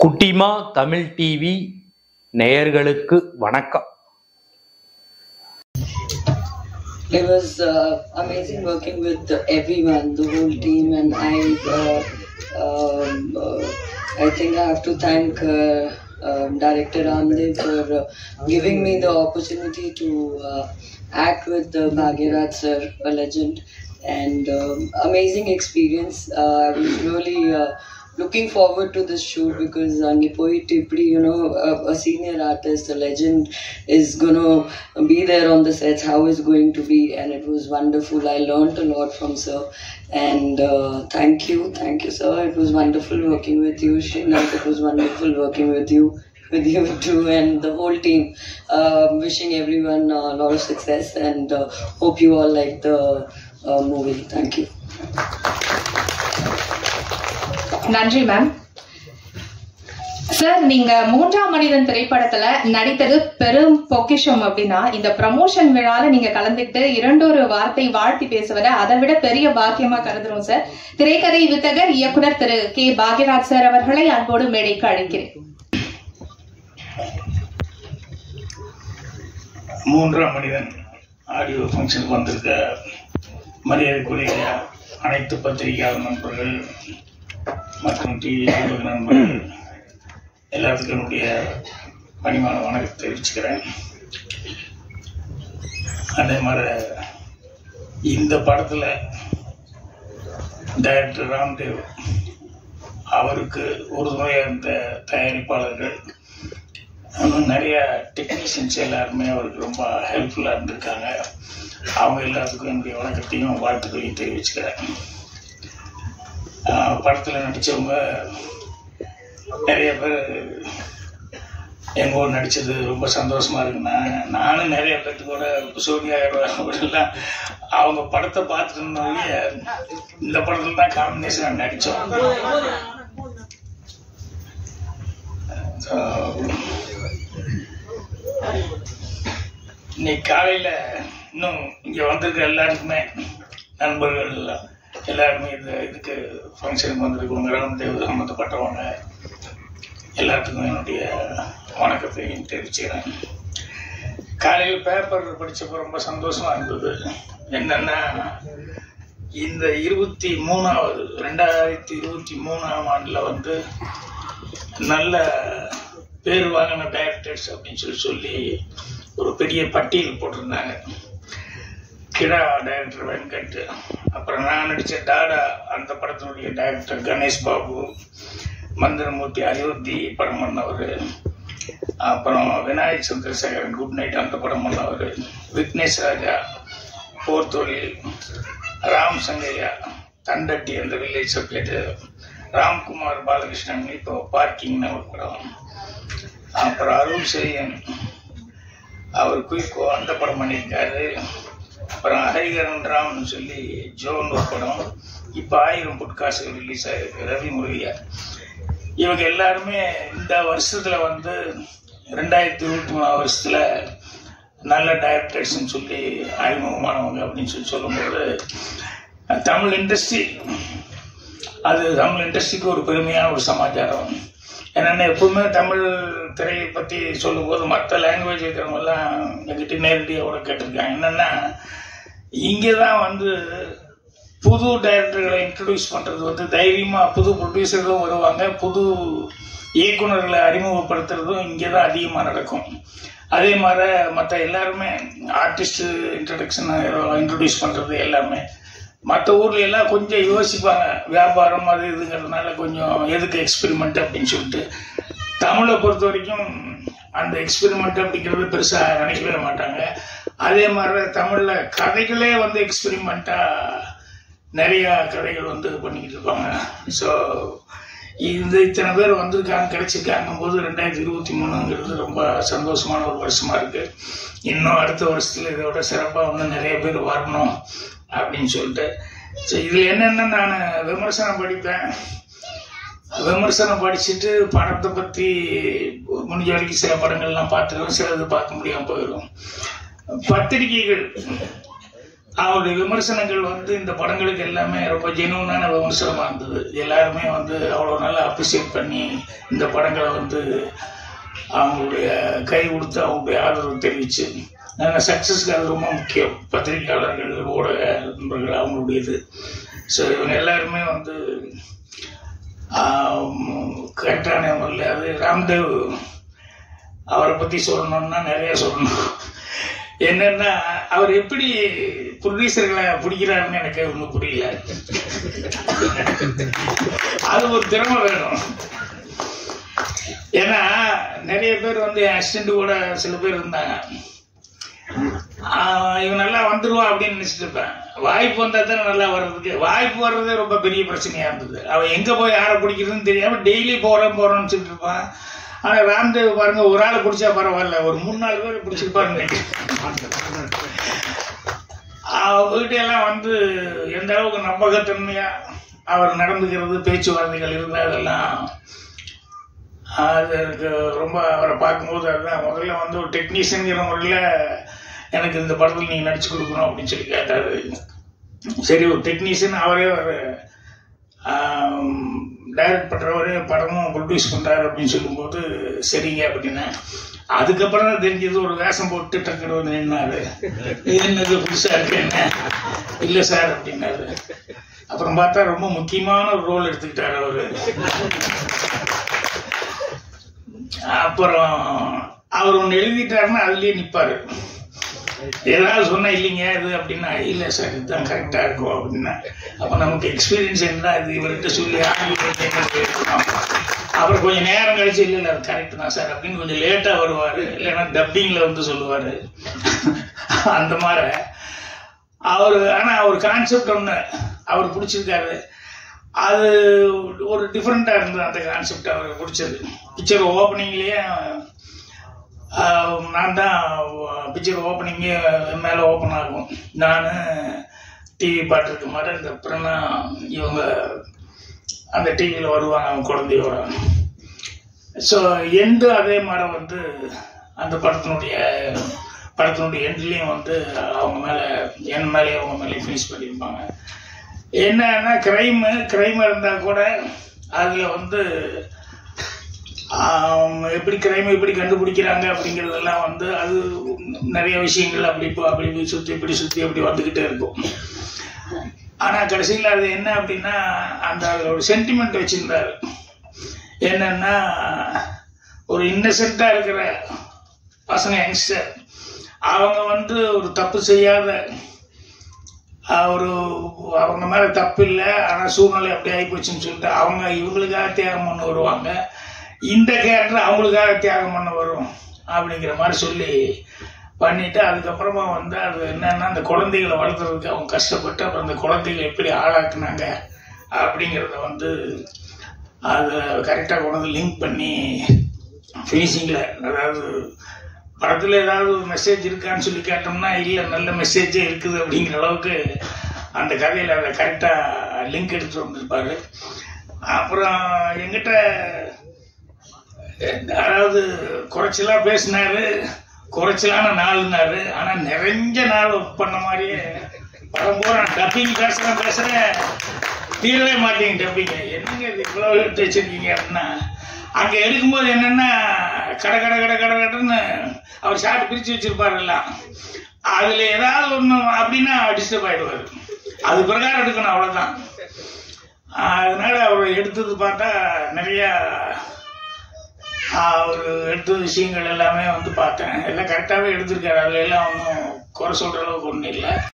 குட்டிமா தமிழ் டிவி நேயர்களுக்கு வணக்கம் It was uh, amazing working with uh, everyone, the whole team, and I, uh, um, uh, I think I have to thank uh, um, Director Ramdev for uh, giving me the opportunity to uh, act with uh, Bhagirath sir, a legend, and um, amazing experience. Uh, I was really uh, looking forward to this shoot because Angi Tipri, you know, a, a senior artist, a legend, is gonna be there on the sets. How is going to be, and it was wonderful. I learned a lot from sir, and uh, thank you, thank you, sir. It was wonderful working with you, Srinath. It was wonderful working with you. With you too, and the whole team. Uh, wishing everyone a lot of success, and uh, hope you all like the uh, movie. Thank you. நன்றி ma'am sir நீங்க மூன்றாம் மனிதன் திரைப்படத்துல நடித்தது பெரும் பொக்கிஷம் அப்படின்னா இந்த ப்ரமோஷன் விழால நீங்க கலந்துக்கிட்டு இரண்டொரு வார்த்தை வாழ்த்தி பேசுவதை அதை விட பெரிய பாக்கியமா கருதுறோம் சார் திரைக்கதை வித்தகர் இயக்குனர் திரு கே பாக்யராஜ் சார் அவர்களை அன்போடு மேடைக்கு அழைக்கிறேன் மூன்றாம் மனிதன் ஆடியோ ஃபங்க்ஷனுக்கு வந்திருக்க மரியாதைக்குரிய அனைத்து பத்திரிகையாளர் நண்பர்கள் மற்றும் டிவி ஊடக நண்பர்கள் எல்லாத்துக்கும் என்னுடைய பணிவான வணக்கத்தை தெரிவிச்சுக்கிறேன் அதே மாதிரி இந்த படத்தில் டைரக்டர் ராம்தேவ் அவருக்கு உறுதுணையாக இருந்த தயாரிப்பாளர்கள் இன்னும் நிறைய டெக்னீஷியன்ஸ் எல்லாருமே அவருக்கு ரொம்ப ஹெல்ப்ஃபுல்லாக இருந்திருக்காங்க அவங்க எல்லாத்துக்கும் என்னுடைய வணக்கத்தையும் வாழ்த்துக்களையும் தெரிவிச்சுக்கிறேன் படத்தில் நடித்தவங்க நிறைய பேர் எங்கூட நடித்தது ரொம்ப சந்தோஷமா இருக்குண்ணா நானும் நிறைய பேர்த்து கூட சோனியா அப்படிலாம் அவங்க படத்தை பார்த்துட்டு இருந்தவங்க இந்த படத்தில் தான் காம்பினேஷன் நடித்தோம் இன்னைக்கு காலையில இன்னும் இங்க வந்திருக்க எல்லாருக்குமே நண்பர்கள் எல்லாம் எல்லாருமே இந்த இதுக்கு ஃபங்க்ஷனுக்கு வந்திருக்கவங்க ராமதேவ் சம்மந்தப்பட்டவங்க எல்லாத்துக்கும் என்னுடைய வணக்கத்தையும் தெரிவிச்சுக்கிறேன் காலையில் பேப்பர் படிச்சப்போ ரொம்ப சந்தோஷமா இருந்தது என்னன்னா இந்த இருபத்தி மூணாவது ரெண்டாயிரத்தி இருபத்தி மூணாம் ஆண்டுல வந்து நல்ல பேர் வாங்கின டைரக்டர்ஸ் அப்படின்னு சொல்லி சொல்லி ஒரு பெரிய பட்டியல் போட்டிருந்தாங்க கிடா டைரக்டர் வெங்கட் அப்புறம் நான் நடித்த டாடா அந்த படத்தினுடைய டைரக்டர் கணேஷ் பாபு மந்திரமூர்த்தி அயோத்தி படம் பண்ணவர் அப்புறம் விநாயக் சந்திரசேகரன் குட் நைட் அந்த படம் பண்ணவர் விக்னேஷ் ராஜா போர் தொழில் ராம் சங்கையா தண்டட்டி அந்த வில்லேஜ் சப்ஜெக்ட் ராம்குமார் பாலகிருஷ்ணன் இப்போ பார்க்கிங்னு ஒரு படம் அப்புறம் அருள் செய்யன் அவர் குயிக்கோ அந்த படம் பண்ணியிருக்காரு அப்புறம் ஹரிகரன் ராம்னு சொல்லி ஜோன் ஒரு படம் இப்போ ஆயிரம் புட்காசுகள் ரிலீஸ் ஆயிருக்கு ரவி முருகையா இவங்க எல்லாருமே இந்த வருஷத்துல வந்து ரெண்டாயிரத்தி இருபத்தி மூணாவது வருஷத்துல நல்ல டைரக்டர்ஸ்ன்னு சொல்லி அறிமுகமானவங்க அப்படின்னு சொல்லி சொல்லும்போது தமிழ் இண்டஸ்ட்ரி அது தமிழ் இண்டஸ்ட்ரிக்கு ஒரு பெருமையான ஒரு சமாச்சாரம் என்னென்ன எப்பவுமே தமிழ் திரையை பற்றி சொல்லும்போது மற்ற லாங்குவேஜ் இருக்கிறவங்கெல்லாம் எங்கிட்ட நேரடியாக கூட கேட்டிருக்காங்க என்னென்னா இங்கே தான் வந்து புது டைரக்டர்களை இன்ட்ரடியூஸ் பண்ணுறது வந்து தைரியமாக புது ப்ரொடியூசர்களும் வருவாங்க புது இயக்குநர்களை அறிமுகப்படுத்துறதும் இங்கே தான் அதிகமாக நடக்கும் அதே மாதிரி மற்ற எல்லாருமே ஆர்டிஸ்ட் இன்ட்ரடக்ஷன் இன்ட்ரடியூஸ் பண்ணுறது எல்லாமே மற்ற ஊர்ல எல்லாம் கொஞ்சம் யோசிப்பாங்க வியாபாரம் அது இதுங்கிறதுனால கொஞ்சம் எதுக்கு எக்ஸ்பெரிமெண்ட் அப்படின்னு சொல்லிட்டு தமிழை பொறுத்த வரைக்கும் அந்த எக்ஸ்பெரிமெண்ட் அப்படிங்கிறது பெருசா நினைக்கவே மாட்டாங்க அதே மாதிரி தமிழ்ல கதைகளே வந்து எக்ஸ்பெரிமெண்டா நிறைய கதைகள் வந்து பண்ணிக்கிட்டு இருப்பாங்க ஸோ இந்த இத்தனை பேர் வந்திருக்காங்க கிடைச்சிருக்காங்க போது ரெண்டாயிரத்தி இருபத்தி மூணுங்கிறது ரொம்ப சந்தோஷமான ஒரு வருஷமா இருக்கு இன்னும் அடுத்த வருஷத்துல இதோட சிறப்பாக வந்து நிறைய பேர் வரணும் அப்படின்னு சொல்லிட்டு ஸோ இதில் என்னென்ன நான் விமர்சனம் படிப்பேன் விமர்சனம் படிச்சுட்டு படத்தை பற்றி முடிஞ்ச வரைக்கும் சில படங்கள்லாம் பார்த்துருவேன் சிலது பார்க்க முடியாமல் போயிடும் பத்திரிகைகள் அவருடைய விமர்சனங்கள் வந்து இந்த படங்களுக்கு எல்லாமே ரொம்ப ஜெனுவனான விமர்சனமா இருந்தது எல்லாருமே வந்து அவ்வளோ நல்லா அப்ரிசியேட் பண்ணி இந்த படங்களை வந்து அவங்களுடைய கை கொடுத்து அவங்களுடைய ஆதரவு தெரிவிச்சு சக்ஸஸ்க்கு அது ரொம்ப முக்கியம் பத்திரிகையாளர்கள் ஊடக நண்பர்கள் அவங்களுடையது ஸோ இவங்க எல்லாருமே வந்து கரெக்டான முறையில் அது ராம்தேவ் அவரை பற்றி சொல்லணும்னா நிறைய சொல்லணும் என்னன்னா அவர் எப்படி ப்ரொடியூசர்களை பிடிக்கிறாருன்னு எனக்கு ஒன்றும் புரியல அது ஒரு திறமை வேணும் ஏன்னா நிறைய பேர் வந்து அசிஸ்டண்ட் கூட சில பேர் இருந்தாங்க ஆஹ் இவன் நல்லா வந்துருவான் அப்படின்னு நினைச்சிட்டு இருப்பேன் வாய்ப்பு வந்தா தானே நல்லா வர்றதுக்கு வாய்ப்பு வர்றதே ரொம்ப பெரிய பிரச்சனையா இருந்தது அவன் எங்க போய் யாரை பிடிக்கிறதுன்னு தெரியாம டெய்லி போறேன் போறேன்னு சொல்லிட்டு இருப்பான் ஆனா ராம்தேவ் பாருங்க ஒரு ஆளை பிடிச்சா பரவாயில்ல ஒரு மூணு நாலு பேர் பிடிச்சிருப்பாருங்க அவர்கிட்ட எல்லாம் வந்து எந்த அளவுக்கு நம்பகத்தன்மையா அவர் நடந்துக்கிறது பேச்சுவார்த்தைகள் இருந்தால் அதெல்லாம் அது எனக்கு ரொம்ப அவரை பார்க்கும்போது அதுதான் முதல்ல வந்து ஒரு டெக்னீஷியனுங்கிற முறையில் எனக்கு இந்த படத்தில் நீங்கள் நடிச்சு கொடுக்கணும் அப்படின்னு சொல்லி கேட்டாரு சரி ஒரு டெக்னீஷியன் அவரே ஒரு டைரக்ட் பண்ணுறவரே படமும் ப்ரொடியூஸ் பண்ணுறாரு அப்படின்னு சொல்லும்போது சரிங்க அப்படின்னா அதுக்கப்புறம் தான் தெரிஞ்சது ஒரு வேஷம் போட்டு டக்குனு வந்து நின்னாரு என்னது புதுசாக இருக்கு என்ன இல்லை சார் அப்படின்னாரு அப்புறம் பார்த்தா ரொம்ப முக்கியமான ஒரு ரோல் எடுத்துக்கிட்டாரு அவரு அப்புறம் அவர் ஒன்று எழுதிட்டாருன்னா அதுலயே நிப்பாரு ஏதாவது சொன்னா இல்லைங்க இது அப்படின்னா இல்லை சார் இதுதான் கரெக்டாக இருக்கும் அப்படின்னா அப்போ நமக்கு எக்ஸ்பீரியன்ஸ் என்ன இது இவர்கிட்ட சொல்லி ஆங்கிலம் என்ன பேசணும். அப்புறம் கொஞ்சம் நேரம் கழிச்சு இல்லை இல்லை அது கரெக்ட் தான் சார் அப்படின்னு கொஞ்சம் லேட்டாக வருவார் இல்லைன்னா டப்பிங்கில் வந்து சொல்லுவார் அந்த மாதிரி அவர் ஆனால் அவர் கான்செப்ட் ஒன்று அவர் பிடிச்சிருக்காரு அது ஒரு டிஃப்ரெண்ட்டாக இருந்தது அந்த கான்செப்ட் அவருக்கு பிடிச்சது பிக்சர் ஓப்பனிங்லேயே நான் தான் பிக்சர் ஓப்பனிங்கே மேலே ஓப்பன் ஆகும் நான் டிவி பார்த்துருக்க மாதிரி இந்த பிறனா இவங்க அந்த டிவியில் வருவாங்க அவங்க குழந்தையோட ஸோ எண்டு அதே மாதிரி வந்து அந்த படத்தினுடைய படத்தினுடைய எண்ட்லேயும் வந்து அவங்க மேலே என் மேலே அவங்க மேலே ஃபினிஷ் பண்ணியிருப்பாங்க என்னன்னா கிரைமு கிரைம் இருந்தால் கூட அதில் வந்து ஆம், எப்படி கிரைம் எப்படி கண்டுபிடிக்கிறாங்க அப்படிங்கிறதெல்லாம் வந்து அது நிறைய விஷயங்கள் அப்படி இப்போ அப்படி இப்படி சுற்றி இப்படி சுற்றி அப்படி வந்துக்கிட்டே இருக்கும் ஆனால் கடைசியில் அது என்ன அப்படின்னா அந்த அதுல ஒரு சென்டிமெண்ட் வச்சிருந்தாரு என்னன்னா ஒரு இன்னசென்ட்டாக இருக்கிற பசங்க யங்ஸ்டர் அவங்க வந்து ஒரு தப்பு செய்யாத ஆஹ், ஒரு அவங்க மேல தப்பு இல்லை ஆனால் சூழ்நிலை அப்படி ஆகிப்போச்சுன்னு சொல்லிட்டு அவங்க இவங்களுக்காக தியாகம் பண்ண வருவாங்க இந்த கேரக்டர் அவங்களுக்காக தியாகம் பண்ண வரும் அப்படிங்கிற மாதிரி சொல்லி பண்ணிட்டு அதுக்கப்புறமா வந்து அது என்னன்னா அந்த குழந்தைகளை வளர்த்துறதுக்கு அவங்க கஷ்டப்பட்டு அப்புறம் அந்த குழந்தைகளை எப்படி ஆளாக்குனாங்க அப்படிங்கிறத வந்து அதை கரெக்டாக கொண்டு வந்து லிங்க் பண்ணி ஃபினிஷிங்கில் அதாவது படத்தில் ஏதாவது ஒரு மெசேஜ் இருக்கான்னு சொல்லி கேட்டோம்னா இல்லை நல்ல மெசேஜே இருக்குது அப்படிங்கிற அளவுக்கு அந்த கதையில் அதை கரெக்டாக லிங்க் எடுத்து வந்திருப்பாரு அப்புறம் எங்கிட்ட அதாவது குறைச்சலா பேசினாரு குறைச்சலான நாள்னாரு ஆனா நிறைஞ்ச நாள் பண்ண மாதிரியே படம் பூரா டப்பிங் பேசுறேன் பேசுறேன் தீரவே மாட்டேங்க டப்பிங்க என்னங்க இது இவ்வளவு எடுத்து வச்சிருக்கீங்க அப்படின்னா அங்க எடுக்கும்போது என்னன்னா கட கட கட கட கடன்னு அவர் ஷார்ட் பிரிச்சு வச்சிருப்பாரு எல்லாம் அதுல ஏதாவது ஒண்ணு அப்படின்னா டிஸ்டர்ப் ஆயிடுவாரு அது பிரகாரம் எடுக்கணும் அவ்வளவுதான் அதனால அவர் எடுத்தது பார்த்தா நிறைய அவர் எடுத்த விஷயங்கள் எல்லாமே வந்து பார்த்தேன் எல்லாம் கரெக்டாகவே எடுத்திருக்காரு அதுல எல்லாம் ஒன்றும் குறை சொல்ற அளவுக்கு ஒன்றும் இல்லை